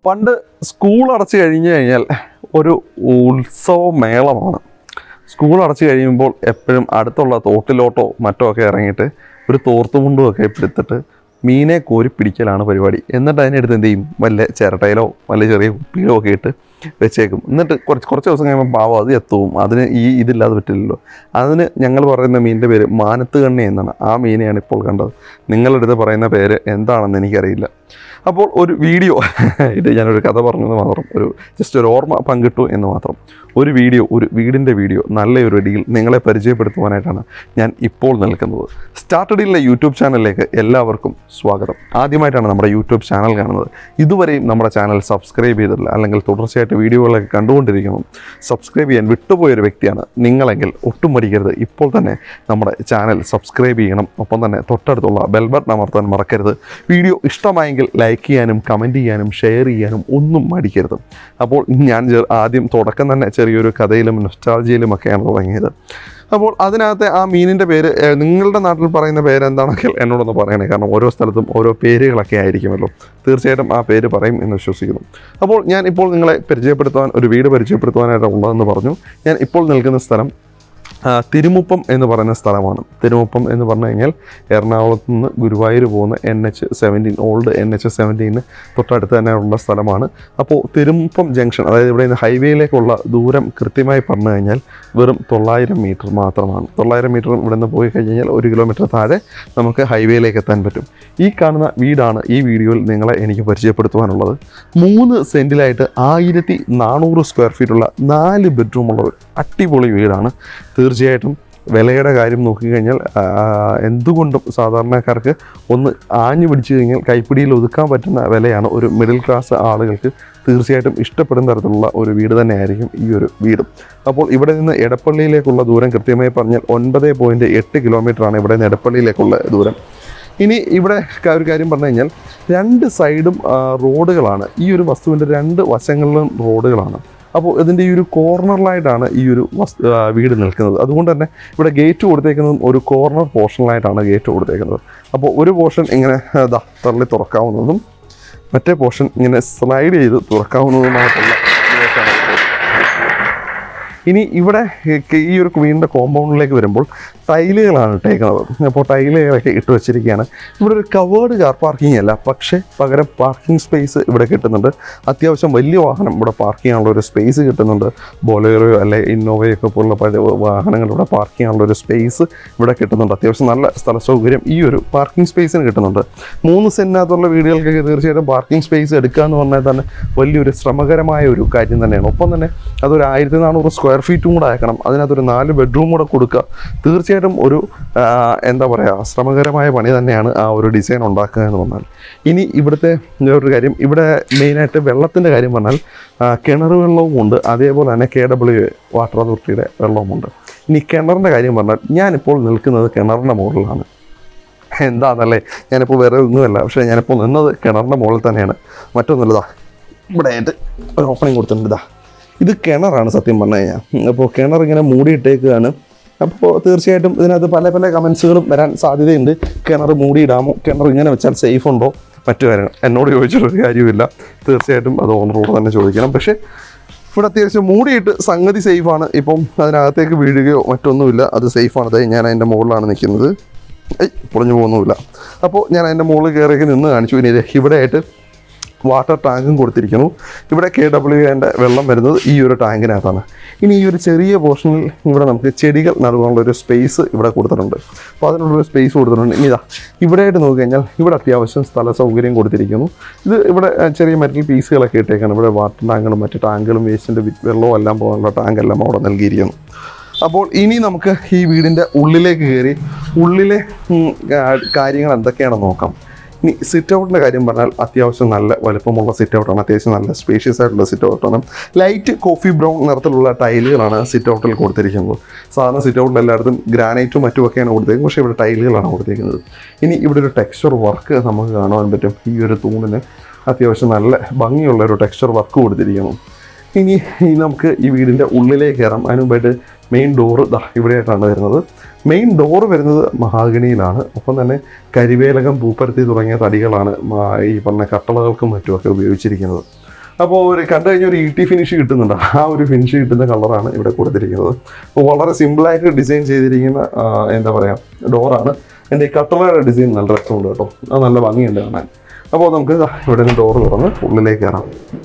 പണ്ട് സ്കൂൾ അടച്ചു കഴിഞ്ഞു കഴിഞ്ഞാൽ ഒരു ഉത്സവ മേളമാണ് സ്കൂൾ അടച്ചു കഴിയുമ്പോൾ എപ്പോഴും അടുത്തുള്ള തോട്ടിലോട്ടോ മറ്റോ ഒക്കെ ഇറങ്ങിയിട്ട് ഒരു തോർത്തുമുണ്ടും ഒക്കെ എടുത്തിട്ട് മീനെ കോരി പിടിക്കലാണ് പരിപാടി എന്നിട്ട് അതിനെടുത്ത് എന്ത് ചെയ്യും വല്ല ചിരട്ടയിലോ വല്ല ചെറിയ കുപ്പിയിലോ ഒക്കെ ഇട്ട് വെച്ചേക്കും എന്നിട്ട് കുറച്ച് കുറച്ച് ദിവസം കഴിയുമ്പോൾ പാവം അത് എത്തവും അതിന് ഈ ഇതില്ലാതെ പറ്റില്ലല്ലോ അതിന് ഞങ്ങൾ പറയുന്ന മീനിൻ്റെ പേര് മാനത്ത് കണ്ണി എന്നാണ് ആ മീനെയാണ് ഇപ്പോൾ കണ്ടത് നിങ്ങളുടെ അടുത്ത് പറയുന്ന പേര് എന്താണെന്ന് എനിക്കറിയില്ല അപ്പോൾ ഒരു വീഡിയോ ഇത് ഞാനൊരു കഥ പറഞ്ഞത് മാത്രം ഒരു ജസ്റ്റ് ഒരു ഓർമ്മ പങ്കിട്ടു എന്ന് മാത്രം ഒരു വീഡിയോ ഒരു വീടിൻ്റെ വീഡിയോ നല്ലൊരു ഡീൽ നിങ്ങളെ പരിചയപ്പെടുത്തുവാനായിട്ടാണ് ഞാൻ ഇപ്പോൾ നിൽക്കുന്നത് സ്റ്റാർട്ടഡിലെ യൂട്യൂബ് ചാനലിലേക്ക് എല്ലാവർക്കും സ്വാഗതം ആദ്യമായിട്ടാണ് നമ്മുടെ യൂട്യൂബ് ചാനൽ കാണുന്നത് ഇതുവരെയും നമ്മുടെ ചാനൽ സബ്സ്ക്രൈബ് ചെയ്തിട്ടില്ല അല്ലെങ്കിൽ തുടർച്ചയായിട്ട് വീഡിയോകളൊക്കെ കണ്ടുകൊണ്ടിരിക്കണം സബ്സ്ക്രൈബ് ചെയ്യാൻ വിട്ടുപോയൊരു വ്യക്തിയാണ് നിങ്ങളെങ്കിൽ ഒട്ടും മടിക്കരുത് ഇപ്പോൾ തന്നെ നമ്മുടെ ചാനൽ സബ്സ്ക്രൈബ് ചെയ്യണം ഒപ്പം തന്നെ തൊട്ടടുത്തുള്ള ബെൽ ബട്ടൺ അമർത്താൻ മറക്കരുത് വീഡിയോ ഇഷ്ടമായെങ്കിൽ ലൈക്ക് ചെയ്യാനും കമൻറ്റ് ചെയ്യാനും ഷെയർ ചെയ്യാനും ഒന്നും മടിക്കരുത് അപ്പോൾ ഞാൻ ചെ- ആദ്യം തുടക്കം തന്നെ ചെറിയൊരു കഥയിലും നൊസ്റ്റാൾജിയിലും ഒക്കെയാണ് തുടങ്ങിയത് അപ്പോൾ അതിനകത്തെ ആ മീനിൻ്റെ പേര് ഏഹ്, നിങ്ങളുടെ നാട്ടിൽ പറയുന്ന പേര് എന്താണെങ്കിൽ എന്നോടൊന്ന് പറയണേ കാരണം ഓരോ സ്ഥലത്തും ഓരോ പേരുകളൊക്കെ ആയിരിക്കുമല്ലോ തീർച്ചയായിട്ടും ആ പേര് പറയും എന്ന് വിശ്വസിക്കുന്നു അപ്പോൾ ഞാൻ ഇപ്പോൾ നിങ്ങളെ പരിചയപ്പെടുത്തുവാൻ ഒരു വീട് പരിചയപ്പെടുത്തുവാനായിട്ട് ഉള്ളതെന്ന് പറഞ്ഞു ഞാൻ ഇപ്പോൾ നിൽക്കുന്ന സ്ഥലം ആ, തിരുമുപ്പം എന്ന് പറയുന്ന സ്ഥലമാണ് തിരുമുപ്പം എന്ന് പറഞ്ഞു കഴിഞ്ഞാൽ എറണാകുളത്ത് നിന്ന് ഗുരുവായൂർ പോകുന്ന N H seventeen old N H സെവൻറ്റീന് തൊട്ടടുത്ത് തന്നെ ഉള്ള സ്ഥലമാണ് അപ്പോൾ തിരുമുപ്പം ജംഗ്ഷൻ അതായത് ഇവിടെ നിന്ന് ഹൈവേയിലേക്കുള്ള ദൂരം കൃത്യമായി പറഞ്ഞു കഴിഞ്ഞാൽ വെറും തൊള്ളായിരം മീറ്റർ മാത്രമാണ് തൊള്ളായിരം മീറ്റർ ഇവിടെ നിന്ന് പോയി കഴിഞ്ഞാൽ ഒരു കിലോമീറ്റർ താഴെ നമുക്ക് ഹൈവേയിലേക്ക് എത്താൻ പറ്റും ഈ കാണുന്ന വീടാണ് ഈ വീഡിയോയിൽ നിങ്ങളെ എനിക്ക് പരിചയപ്പെടുത്തുവാനുള്ളത് മൂന്ന് സെൻറ്റിലായിട്ട് ആയിരത്തി നാനൂറ് സ്ക്വയർ ഫീറ്റുള്ള നാല് ബെഡ്റൂമുള്ള ഒരു അടിപൊളി വീടാണ് തീർച്ചയായിട്ടും വിലയുടെ കാര്യം നോക്കിക്കഴിഞ്ഞാൽ ആ, എന്തുകൊണ്ടും സാധാരണക്കാർക്ക് ഒന്ന് ആഞ്ഞു പിടിച്ചു കഴിഞ്ഞാൽ കൈപ്പിടിയിൽ ഒതുക്കാൻ പറ്റുന്ന വിലയാണ് ഒരു മിഡിൽ ക്ലാസ് ആളുകൾക്ക് തീർച്ചയായിട്ടും ഇഷ്ടപ്പെടുന്ന തരത്തിലുള്ള ഒരു വീട് തന്നെയായിരിക്കും ഈ ഒരു വീടും അപ്പോൾ ഇവിടെ നിന്ന് എടപ്പള്ളിയിലേക്കുള്ള ദൂരം കൃത്യമായി പറഞ്ഞാൽ ഒൻപത് പോയിൻറ്റ് എട്ട് കിലോമീറ്ററാണ് ഇവിടെ നിന്ന് എടപ്പള്ളിയിലേക്കുള്ള ദൂരം ഇനി ഇവിടെ ക- ഒരു കാര്യം പറഞ്ഞു കഴിഞ്ഞാൽ രണ്ട് സൈഡും ആ, റോഡുകളാണ് ഈ ഒരു വസ്തുവിൻ്റെ രണ്ട് വശങ്ങളിലും റോഡുകളാണ് അപ്പോൾ ഇതിൻ്റെ ഈ ഒരു കോർണറിലായിട്ടാണ് ഈ ഒരു വസ്തു ആ, വീട് നിൽക്കുന്നത് അതുകൊണ്ട് തന്നെ ഇവിടെ ഗേറ്റ് കൊടുത്തേക്കുന്നതും ഒരു കോർണർ പോർഷനിലായിട്ടാണ് ഗേറ്റ് കൊടുത്തേക്കുന്നത് അപ്പോൾ ഒരു പോർഷൻ ഇങ്ങനെ ആ, ദാ തള്ളി തുറക്കാവുന്നതും മറ്റേ പോർഷൻ ഇങ്ങനെ സ്ലൈഡ് ചെയ്ത് തുറക്കാവുന്നതുമായിട്ടുള്ള ഗേറ്റാണ് ഇത്. ഇനി ഇവിടെ ഈ ഒരു വീടിൻ്റെ കോമ്പൗണ്ടിലേക്ക് വരുമ്പോൾ ടൈലുകളാണ് ഇട്ടേക്കുന്നത് അപ്പോൾ ടൈലുകളൊക്കെ ഇട്ട് വെച്ചിരിക്കുകയാണ് ഇവിടെ ഒരു കവേർഡ് കാർ പാർക്കിംഗ് അല്ല പക്ഷേ പകരം പാർക്കിംഗ് സ്പേസ് ഇവിടെ കിട്ടുന്നുണ്ട് അത്യാവശ്യം വലിയ വാഹനം ഇവിടെ പാർക്ക് ചെയ്യാനുള്ള ഒരു സ്പേസ് കിട്ടുന്നുണ്ട് ബൊലേറോയോ അല്ലെ ഇന്നോവയോ ഒക്കെ പോലുള്ള പഴയ വാഹനങ്ങൾ ഇവിടെ പാർക്ക് ചെയ്യാനുള്ള ഒരു സ്പേസ് ഇവിടെ കിട്ടുന്നുണ്ട് അത്യാവശ്യം നല്ല സ്ഥല സൗകര്യം ഈ ഒരു പാർക്കിംഗ് സ്പേസിന് കിട്ടുന്നുണ്ട് മൂന്ന് സെൻറ്റിനകത്തുള്ള വീടുകൾക്കൊക്കെ തീർച്ചയായിട്ടും പാർക്കിംഗ് സ്പേസ് എടുക്കുക എന്ന് പറഞ്ഞാൽ തന്നെ വലിയൊരു ശ്രമകരമായ ഒരു കാര്യം തന്നെയാണ് ഒപ്പം തന്നെ അതൊരു ആയിരത്തി നാനൂറ് സ്ക്വയർ ഫീറ്റും കൂടെ അയക്കണം അതിനകത്തൊരു നാല് ബെഡ്റൂം കൂടെ കൊടുക്കുക തീർച്ചയായിട്ടും ഒരു ആ, എന്താ പറയുക ശ്രമകരമായ പണി തന്നെയാണ് ആ ഒരു ഡിസൈൻ ഉണ്ടാക്കുക എന്ന് പറഞ്ഞാൽ ഇനി ഇവിടുത്തെ ഒരു കാര്യം ഇവിടെ മെയിനായിട്ട് വെള്ളത്തിൻ്റെ കാര്യം പറഞ്ഞാൽ ആ, കിണർ വെള്ളവും ഉണ്ട് അതേപോലെ തന്നെ കെ ഡബ്ല്യു വാട്ടർ അതോറിറ്റിയുടെ വെള്ളവുമുണ്ട് ഇനി കിണറിൻ്റെ കാര്യം പറഞ്ഞാൽ ഞാനിപ്പോൾ നിൽക്കുന്നത് കിണറിൻ്റെ മുകളിലാണ് എന്താണെന്നല്ലേ ഞാനിപ്പോൾ വേറെ ഒന്നുമല്ല പക്ഷേ ഞാനിപ്പോൾ നിന്നത് കിണറിൻ്റെ മുകളിൽ തന്നെയാണ് മറ്റൊന്നുമില്ലതാ ഇവിടെ ആയിട്ട് ഒരു ഓപ്പണിങ് കൊടുത്തിട്ടുണ്ട് ഇതാ ഇത് കിണറാണ് സത്യം പറഞ്ഞു കഴിഞ്ഞാൽ അപ്പോൾ കിണർ ഇങ്ങനെ മൂടിയിട്ടേക്കുകയാണ് അപ്പോൾ തീർച്ചയായിട്ടും ഇതിനകത്ത് പല പല കമൻസുകളും വരാൻ സാധ്യതയുണ്ട് കിണർ മൂടിയിടാമോ കിണർ ഇങ്ങനെ വെച്ചാൽ സേഫ് ഉണ്ടോ മറ്റു കാര്യങ്ങൾ എന്നോട് ചോദിച്ചിട്ടൊരു കാര്യമില്ല തീർച്ചയായിട്ടും അത് ഓണറോട് തന്നെ ചോദിക്കണം പക്ഷേ ഇവിടെ അത്യാവശ്യം മൂടിയിട്ട് സംഗതി സേഫാണ് ഇപ്പം അതിനകത്തേക്ക് വീഴുകയോ മറ്റൊന്നുമില്ല അത് സേഫാണ് അതായത് ഞാൻ അതിൻ്റെ മുകളിലാണ് നിൽക്കുന്നത് ഏയ് പൊളിഞ്ഞു പോകുന്നുമില്ല അപ്പോൾ ഞാൻ അതിൻ്റെ മുകളിൽ കയറിയൊക്കെ നിന്ന് കാണിച്ചു ഇനി ഇത് ഇവിടെ ആയിട്ട് വാട്ടർ ടാങ്കും കൊടുത്തിരിക്കുന്നു ഇവിടെ കെ ഡബ്ല്യു എൻ്റെ വെള്ളം വരുന്നത് ഈ ഒരു ടാങ്കിനകത്താണ് ഇനി ഈ ഒരു ചെറിയ പോർഷനിൽ ഇവിടെ നമുക്ക് ചെടികൾ നടുവാനുള്ള ഒരു സ്പേസ് ഇവിടെ കൊടുത്തിട്ടുണ്ട് അപ്പോൾ അതിനുള്ളൊരു സ്പേസ് കൊടുത്തിട്ടുണ്ട് ഇനി ഇതാ ഇവിടെയായിട്ട് നോക്കിക്കഴിഞ്ഞാൽ ഇവിടെ അത്യാവശ്യം സ്ഥല സൗകര്യം കൊടുത്തിരിക്കുന്നു ഇത് ഇവിടെ ആ, ചെറിയ മെറ്റൽ പീസുകളൊക്കെ ഇട്ടേക്കാണ് ഇവിടെ വാട്ടർ ടാങ്കുകളും മറ്റ് ടാങ്കുകളും വേസ്റ്റിൻ്റെ വെള്ളവും എല്ലാം പോകാനുള്ള ടാങ്കെല്ലാം അവിടെ നൽകിയിരിക്കുന്നു അപ്പോൾ ഇനി നമുക്ക് ഈ വീടിൻ്റെ ഉള്ളിലേക്ക് കയറി ഉള്ളിലെ ഉം, കാ- കാര്യങ്ങൾ എന്തൊക്കെയാണെന്ന് നോക്കാം ഇനി സിറ്റ് ഔട്ടിൻ്റെ കാര്യം പറഞ്ഞാൽ അത്യാവശ്യം നല്ല വലുപ്പമുള്ള സിറ്റ് ഔട്ടാണ് അത്യാവശ്യം നല്ല സ്പേഷ്യസ് ആയിട്ടുള്ള സിറ്റ് ഔട്ടാണ് ലൈറ്റ് കോഫി ബ്രൗൺ നിറത്തിലുള്ള ടൈലുകളാണ് സിറ്റ് ഔട്ടിൽ കൊടുത്തിരിക്കുന്നത് സാധാരണ സിറ്റ് ഔട്ടിൽ എല്ലായിടത്തും ഗ്രാനൈറ്റും മറ്റുമൊക്കെയാണ് കൊടുത്തേക്കുന്നത് പക്ഷേ ഇവിടെ ടൈലുകളാണ് കൊടുത്തിരിക്കുന്നത് ഇനി ഇവിടെ ഒരു ടെക്സ്ചർ വർക്ക് നമുക്ക് കാണാൻ പറ്റും ഈ ഒരു തൂണിന് അത്യാവശ്യം നല്ല ഭംഗിയുള്ള ഒരു ടെക്സ്ചർ വർക്ക് കൊടുത്തിരിക്കുന്നു ഇനി ഇനി നമുക്ക് ഈ വീടിൻ്റെ ഉള്ളിലേക്ക് കയറാം അതിന് മുമ്പായിട്ട് മെയിൻ ഡോറ് ദാ ഇവിടെയായിട്ടാണ് വരുന്നത് മെയിൻ ഡോറ് വരുന്നത് മഹാഗണിയിലാണ് ഒപ്പം തന്നെ കരിവേലകം പൂപ്പരുത്തി തുടങ്ങിയ തടികളാണ് മാ- ഈ പറഞ്ഞ കട്ടളകൾക്കും മറ്റുമൊക്കെ ഉപയോഗിച്ചിരിക്കുന്നത് അപ്പോൾ ഒരു കണ്ടു കഴിഞ്ഞാൽ ഒരു ഇ ടി ഫിനിഷ് കിട്ടുന്നുണ്ട് ആ ഒരു ഫിനിഷ് കിട്ടുന്ന കളറാണ് ഇവിടെ കൊടുത്തിരിക്കുന്നത് അപ്പോൾ വളരെ സിമ്പിളായിട്ട് ഡിസൈൻ ചെയ്തിരിക്കുന്ന ആ, എന്താ പറയുക ഡോറാണ് എൻ്റെ ഈ കട്ടളയുടെ ഡിസൈൻ നല്ല രസമുണ്ട് കേട്ടോ അത് നല്ല ഭംഗിയുണ്ട് കാണാൻ അപ്പോൾ നമുക്ക് ദാ ഇവിടെ നിന്ന് ഡോറ് തുറന്ന് ഉള്ളിലേക്ക് കയറാം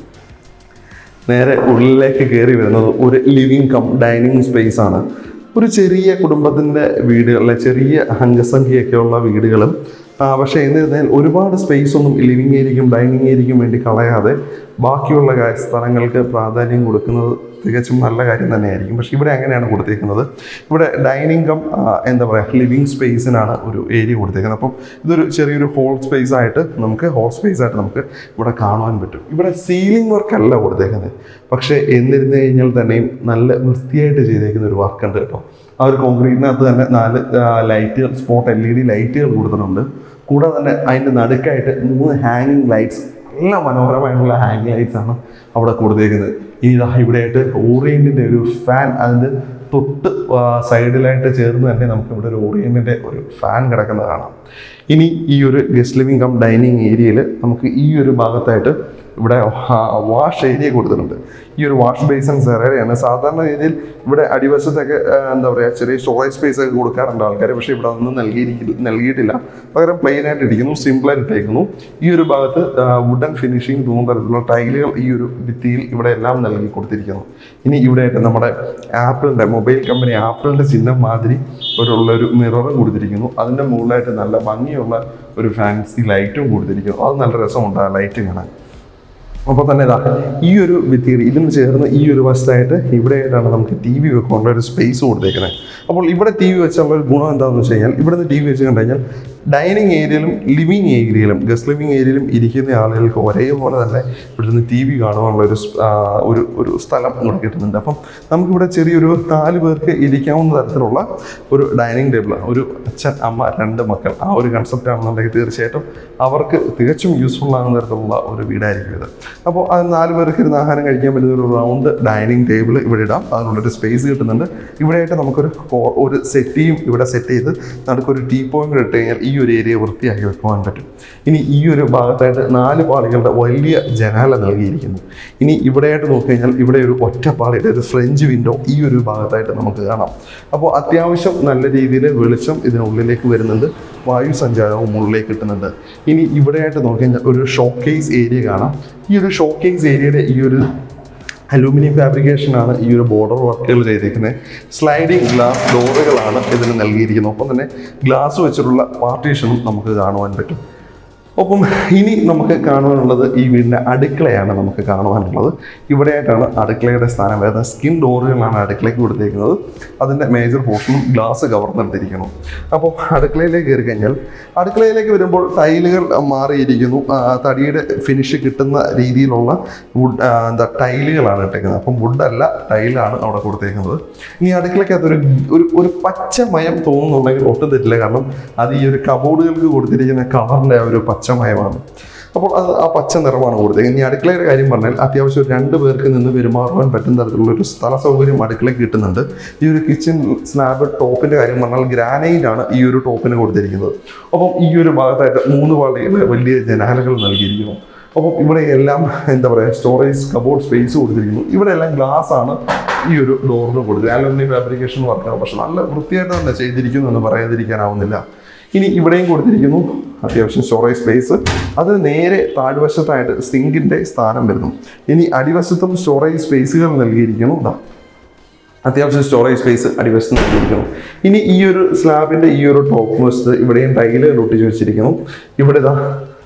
നേരെ ഉള്ളിലേക്ക് കയറി വരുന്നത് ഒരു ലിവിങ് കം ഡൈനിങ് സ്പേസ് ആണ് ഒരു ചെറിയ കുടുംബത്തിൻ്റെ വീട് അല്ലെ ചെറിയ അംഗസംഖ്യയൊക്കെയുള്ള വീടുകളും ആ, പക്ഷേ എന്നിരുന്നാൽ ഒരുപാട് സ്പേസ് ഒന്നും ലിവിങ് ഏരിയയ്ക്കും ഡൈനിങ് ഏരിയയ്ക്കും വേണ്ടി കളയാതെ ബാക്കിയുള്ള കാര്യ സ്ഥലങ്ങൾക്ക് പ്രാധാന്യം കൊടുക്കുന്നത് തികച്ചും നല്ല കാര്യം തന്നെയായിരിക്കും പക്ഷേ ഇവിടെ അങ്ങനെയാണ് കൊടുത്തേക്കുന്നത് ഇവിടെ ഡൈനിങ് കം ആ, എന്താ പറയുക ലിവിങ് സ്പേസിനാണ് ഒരു ഏരിയ കൊടുത്തേക്കുന്നത് അപ്പം ഇതൊരു ചെറിയൊരു ഹോൾ സ്പേസ് ആയിട്ട് നമുക്ക് ഹോൾ സ്പേസ് ആയിട്ട് നമുക്ക് ഇവിടെ കാണുവാൻ പറ്റും ഇവിടെ സീലിംഗ് വർക്ക് അല്ല കൊടുത്തേക്കുന്നത് പക്ഷേ എന്നിരുന്നു കഴിഞ്ഞാൽ തന്നെയും നല്ല വൃത്തിയായിട്ട് ചെയ്തേക്കുന്ന ഒരു വർക്ക് ഉണ്ട് കേട്ടോ ആ ഒരു കോൺക്രീറ്റിനകത്ത് തന്നെ നാല് ലൈറ്റുകൾ സ്പോട്ട് എൽ ഇ ഡി ലൈറ്റുകൾ കൊടുത്തിട്ടുണ്ട് കൂടാതെ തന്നെ അതിൻ്റെ നടുക്കായിട്ട് മൂന്ന് ഹാങ്ങിങ് ലൈറ്റ്സ് നല്ല മനോഹരമായിട്ടുള്ള ഹാങ് ലൈറ്റ്സ് ആണ് അവിടെ കൊടുത്തേക്കുന്നത് ഈ ഇതാ ഇവിടെയായിട്ട് ഓറിയൻറ്റിൻ്റെ ഒരു ഫാൻ അതിൻ്റെ തൊട്ട് ആ, സൈഡിലായിട്ട് ചേർന്ന് തന്നെ നമുക്ക് ഇവിടെ ഒരു ഓറിയൻറ്റിൻ്റെ ഒരു ഫാൻ കിടക്കുന്നത് കാണാം ഇനി ഈ ഒരു ഗസ്റ്റ് ലിവിംഗ് കം ഡൈനിങ് ഏരിയയിൽ നമുക്ക് ഈ ഒരു ഭാഗത്തായിട്ട് ഇവിടെ വാഷ് ഏരിയ കൊടുത്തിട്ടുണ്ട് ഈ ഒരു വാഷ് ബേസൻസ് ഏറിയയാണ് സാധാരണ രീതിയിൽ ഇവിടെ അടിവശത്തൊക്കെ ആ, എന്താ പറയുക ചെറിയ സ്റ്റോറേജ് സ്പേസ് ഒക്കെ കൊടുക്കാറുണ്ട് ആൾക്കാർ പക്ഷേ ഇവിടെ അതൊന്നും നൽകിയിരിക്കില്ല നൽകിയിട്ടില്ല പകരം പ്ലെയിൻ ആയിട്ട് ഇരിക്കുന്നു സിമ്പിളായിട്ട് ഇട്ടേക്കുന്നു ഈ ഒരു ഭാഗത്ത് വുഡൻ ഫിനിഷിംഗ് തോന്നുന്ന തരത്തിലുള്ള ടൈലുകൾ ഈ ഒരു ഭിത്തിയിൽ ഇവിടെ എല്ലാം നൽകി കൊടുത്തിരിക്കുന്നു ഇനി ഇവിടെയായിട്ട് നമ്മുടെ ആപ്പിളിൻ്റെ മൊബൈൽ കമ്പനി ആപ്പിളിൻ്റെ ചിഹ്നം മാതിരി ഒരു ഉള്ള ഒരു മിററും കൊടുത്തിരിക്കുന്നു അതിൻ്റെ മുകളിലായിട്ട് നല്ല ഭംഗിയുള്ള ഒരു ഫാൻസി ലൈറ്റും കൊടുത്തിരിക്കുന്നു അത് നല്ല രസമുണ്ട് ആ ലൈറ്റ് കാണാൻ അപ്പോൾ തന്നെ ഇതാ ഈ ഒരു ഭിത്തിയിൽ ഇതിന് ചേർന്ന് ഈ ഒരു വശത്തായിട്ട് ഇവിടെയായിട്ടാണ് നമുക്ക് ടി വി വെക്കാനുള്ള ഒരു സ്പേസ് കൊടുത്തേക്കുന്നത് അപ്പോൾ ഇവിടെ ടി വി വെച്ചുള്ള ഒരു ഗുണം എന്താണെന്ന് വെച്ച് കഴിഞ്ഞാൽ ഇവിടെ നിന്ന് ടി വി വെച്ച് കണ്ടു കഴിഞ്ഞാൽ ഡൈനിങ് ഏരിയയിലും ലിവിങ് ഏരിയയിലും ഗസ്റ്റ് ലിവിങ് ഏരിയയിലും ഇരിക്കുന്ന ആളുകൾക്ക് ഒരേപോലെ തന്നെ ഇവിടുന്ന് ടി വി കാണുവാനുള്ള ഒരു സ്- ആ, ഒരു ഒരു സ്ഥലം ഇവിടെ കിട്ടുന്നുണ്ട് അപ്പം നമുക്കിവിടെ ചെറിയൊരു നാല് പേർക്ക് ഇരിക്കാവുന്ന തരത്തിലുള്ള ഒരു ഡൈനിങ് ടേബിൾ ഒരു അച്ഛൻ അമ്മ രണ്ട് മക്കൾ ആ ഒരു കൺസെപ്റ്റ് ആണെന്നുണ്ടെങ്കിൽ തീർച്ചയായിട്ടും അവർക്ക് തികച്ചും യൂസ്ഫുൾ ആകുന്ന തരത്തിലുള്ള ഒരു വീടായിരിക്കും ഇത് അപ്പോൾ അത് നാല് പേർക്ക് ഇരുന്ന് ആഹാരം കഴിക്കാൻ പറ്റുന്ന ഒരു റൗണ്ട് ഡൈനിങ് ടേബിൾ ഇവിടെ ഇടാം അതിനുള്ളൊരു സ്പേസ് കിട്ടുന്നുണ്ട് ഇവിടെയായിട്ട് നമുക്കൊരു കോ- ഒരു സെറ്റിയും ഇവിടെ സെറ്റ് ചെയ്ത് നടുക്കൊരു ടീ പോയിന്റ് ഇട്ട് കഴിഞ്ഞാൽ ഈ ഒരു ഏരിയ വൃത്തിയാക്കി വെക്കുവാൻ പറ്റും ഇനി ഈ ഒരു ഭാഗത്തായിട്ട് നാല് പാളികളുടെ വലിയ ജനാല നൽകിയിരിക്കുന്നു ഇനി ഇവിടെയായിട്ട് നോക്കിക്കഴിഞ്ഞാൽ ഇവിടെ ഒരു ഒറ്റപ്പാളിയുടെ ഒരു ഫ്രഞ്ച് വിൻഡോ ഈ ഒരു ഭാഗത്തായിട്ട് നമുക്ക് കാണാം അപ്പോൾ അത്യാവശ്യം നല്ല രീതിയിൽ വെളിച്ചം ഇതിനുള്ളിലേക്ക് വരുന്നുണ്ട് വായു സഞ്ചാരവും ഉള്ളിലേക്ക് കിട്ടുന്നുണ്ട് ഇനി ഇവിടെയായിട്ട് നോക്കിക്കഴിഞ്ഞാൽ ഒരു ഷോക്കേസ് ഏരിയ കാണാം ഈ ഒരു ഷോക്കേസ് ഏരിയയുടെ ഈ ഒരു അലൂമിനിയം ഫാബ്രിക്കേഷനാണ് ഈ ഒരു ബോർഡർ വർക്കുകൾ ചെയ്തിരിക്കുന്നത് സ്ലൈഡിംഗ് ഗ്ലാസ് ഡോറുകളാണ് ഇതിന് നൽകിയിരിക്കുന്നത് ഒപ്പം തന്നെ ഗ്ലാസ് വെച്ചിട്ടുള്ള പാർട്ടീഷനും നമുക്ക് കാണുവാൻ പറ്റും ഒപ്പം ഇനി നമുക്ക് കാണുവാനുള്ളത് ഈ വീടിൻ്റെ അടുക്കളയാണ് നമുക്ക് കാണുവാനുള്ളത് ഇവിടെയായിട്ടാണ് അടുക്കളയുടെ സ്ഥാനം വരുന്നത് സ്കിൻ ഡോറുകളാണ് അടുക്കളയ്ക്ക് കൊടുത്തിരിക്കുന്നത് അതിൻ്റെ മേജർ പോർഷനും ഗ്ലാസ് കവർന്നെടുത്തിരിക്കുന്നു അപ്പോൾ അടുക്കളയിലേക്ക് കയറി കഴിഞ്ഞാൽ അടുക്കളയിലേക്ക് വരുമ്പോൾ ടൈലുകൾ മാറിയിരിക്കുന്നു ആ, തടിയുടെ ഫിനിഷ് കിട്ടുന്ന രീതിയിലുള്ള വുഡ് ആ, എന്താ ടൈലുകളാണ് ഇട്ടേക്കുന്നത് അപ്പം വുഡല്ല ടൈലാണ് അവിടെ കൊടുത്തേക്കുന്നത് ഇനി അടുക്കളയ്ക്കകത്ത് ഒരു ഒരു ഒരു പച്ചമയം തോന്നുന്നുണ്ടെങ്കിൽ ഒട്ടും തെറ്റില്ല കാരണം അത് ഈ ഒരു കബോർഡുകൾക്ക് കൊടുത്തിരിക്കുന്ന കളറിൻ്റെ ആ ഒരു പച്ചമയമാണ് അപ്പോൾ അത് ആ പച്ച നിറമാണ് കൊടുത്തത് ഇനി അടുക്കളയുടെ കാര്യം പറഞ്ഞാൽ അത്യാവശ്യം ഒരു രണ്ട് പേർക്ക് നിന്ന് പെരുമാറുവാൻ പറ്റുന്ന തരത്തിലുള്ള ഒരു സ്ഥല സൗകര്യം അടുക്കളയ്ക്ക് കിട്ടുന്നുണ്ട് ഈ ഒരു കിച്ചൺ സ്ലാബ് ടോപ്പിൻ്റെ കാര്യം പറഞ്ഞാൽ ഗ്രാനൈറ്റ് ആണ് ഈ ഒരു ടോപ്പിന് കൊടുത്തിരിക്കുന്നത് അപ്പം ഈ ഒരു ഭാഗത്തായിട്ട് മൂന്ന് പാളിയുടെ വലിയ ജനാലകൾ നൽകിയിരിക്കുന്നു അപ്പം ഇവിടെ എല്ലാം എന്താ പറയുക സ്റ്റോറേജ് കബോർഡ് സ്പേസ് കൊടുത്തിരിക്കുന്നു ഇവിടെ എല്ലാം ഗ്ലാസ് ആണ് ഈ ഒരു ഡോറിന് കൊടുത്തത് അലുമിനിയം ഫാബ്രിക്കേഷൻ വർക്കാണ് പക്ഷെ നല്ല വൃത്തിയായിട്ട് തന്നെ ചെയ്തിരിക്കുന്നു എന്ന് പറയാതിരിക്കാനാവുന്നില്ല ഇനി ഇവിടെയും കൊടുത്തിരിക്കുന്നു അത്യാവശ്യം സ്റ്റോറേജ് സ്പേസ് അതിന് നേരെ താഴ്വശത്തായിട്ട് സിങ്കിൻ്റെ സ്ഥാനം വരുന്നു ഇനി അടിവശത്തും സ്റ്റോറേജ് സ്പേസുകൾ നൽകിയിരിക്കുന്നു ഇതാ അത്യാവശ്യം സ്റ്റോറേജ് സ്പേസ് അടിവശത്ത് നൽകിയിരിക്കുന്നു ഇനി ഈ ഒരു സ്ലാബിൻ്റെ ഈ ഒരു ടോപ്പ് വശത്ത് ഇവിടെയും ടൈലുകൾ ഒട്ടിച്ച് വെച്ചിരിക്കുന്നു ഇവിടെ ഇതാ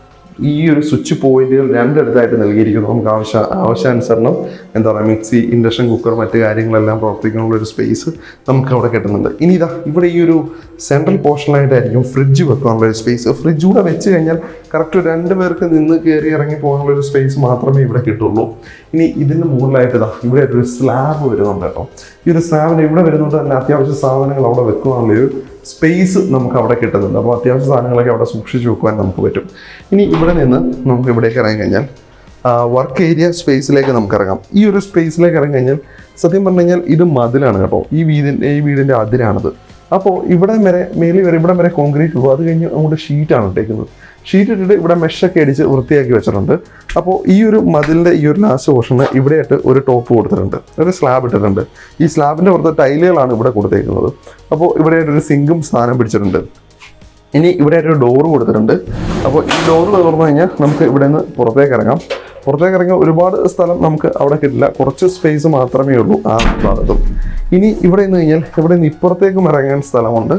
ഈ ഒരു സ്വിച്ച് പോയിന്റുകൾ രണ്ടിടത്തായിട്ട് നൽകിയിരിക്കുന്നു നമുക്ക് ആവശ്യ ആവശ്യാനുസരണം എന്താ പറയുക മിക്സി ഇൻഡക്ഷൻ കുക്കർ മറ്റു കാര്യങ്ങളെല്ലാം പ്രവർത്തിക്കാനുള്ള ഒരു സ്പേസ് നമുക്ക് അവിടെ കിട്ടുന്നുണ്ട് ഇനി ഇതാ ഇവിടെ ഈ ഒരു സെൻട്രൽ പോർഷനിലായിട്ടായിരിക്കും ഫ്രിഡ്ജ് വെക്കാനുള്ള ഒരു സ്പേസ് ഫ്രിഡ്ജ് കൂടെ വെച്ച് കഴിഞ്ഞാൽ കറക്റ്റ് രണ്ട് പേർക്ക് നിന്ന് കയറി ഇറങ്ങി പോകാനുള്ള ഒരു സ്പേസ് മാത്രമേ ഇവിടെ കിട്ടുള്ളൂ ഇനി ഇതിന് മുകളിലായിട്ട് ഇതാ ഇവിടെ ഒരു സ്ലാബ് വരുന്നുണ്ട് കേട്ടോ ഈ ഒരു സ്ലാബിന് ഇവിടെ വരുന്നുണ്ട് തന്നെ അത്യാവശ്യ സാധനങ്ങൾ അവിടെ വെക്കുവാനുള്ള ഒരു സ്പേസ് നമുക്ക് അവിടെ കിട്ടുന്നുണ്ട് അപ്പോൾ അത്യാവശ്യ സാധനങ്ങളൊക്കെ അവിടെ സൂക്ഷിച്ച് വെക്കുവാൻ നമുക്ക് പറ്റും ഇനി ഇവിടെ നിന്ന് നമുക്ക് ഇവിടേക്ക് ഇറങ്ങി കഴിഞ്ഞാൽ വർക്ക് ഏരിയ സ്പേസിലേക്ക് നമുക്ക് ഇറങ്ങാം ഈ ഒരു സ്പേസിലേക്ക് ഇറങ്ങി കഴിഞ്ഞാൽ സത്യം പറഞ്ഞു കഴിഞ്ഞാൽ ഇത് മതിലാണ് കേട്ടോ ഈ വീടിൻ്റെ ഈ വീടിൻ്റെ അതിരാണത് അപ്പോൾ ഇവിടെ വരെ മേലിൽ വരെ ഇവിടെ വരെ കോൺക്രീറ്റ് ഉള്ളൂ അത് കഴിഞ്ഞ് അങ്ങോട്ട് ഷീറ്റാണ് ഇട്ടേക്കുന്നത് ഷീറ്റ് ഇട്ടിട്ട് ഇവിടെ മെഷൊക്കെ അടിച്ച് വൃത്തിയാക്കി വെച്ചിട്ടുണ്ട് അപ്പോൾ ഈ ഒരു മതിലിൻ്റെ ഈ ഒരു ലാസ്റ്റ് പോർഷന് ഇവിടെയായിട്ട് ഒരു ടോപ്പ് കൊടുത്തിട്ടുണ്ട് ഒരു സ്ലാബ് ഇട്ടിട്ടുണ്ട് ഈ സ്ലാബിൻ്റെ പുറത്ത് ടൈലുകളാണ് ഇവിടെ കൊടുത്തേക്കുന്നത് അപ്പോൾ ഇവിടെയായിട്ട് ഒരു സിങ്കും സ്ഥാനം പിടിച്ചിട്ടുണ്ട് ഇനി ഇവിടെ ഒരു ഡോറ് കൊടുത്തിട്ടുണ്ട് അപ്പോൾ ഈ ഡോറ് തുറന്നു കഴിഞ്ഞാൽ നമുക്ക് ഇവിടെ നിന്ന് പുറത്തേക്ക് ഇറങ്ങാം പുറത്തേക്ക് ഇറങ്ങാൻ ഒരുപാട് സ്ഥലം നമുക്ക് അവിടെ കിട്ടില്ല കുറച്ച് സ്പേസ് മാത്രമേ ഉള്ളൂ ആ ഭാഗത്തും ഇനി ഇവിടെ നിന്ന് കഴിഞ്ഞാൽ ഇവിടെ നിന്ന് ഇപ്പുറത്തേക്കും ഇറങ്ങാൻ സ്ഥലമുണ്ട്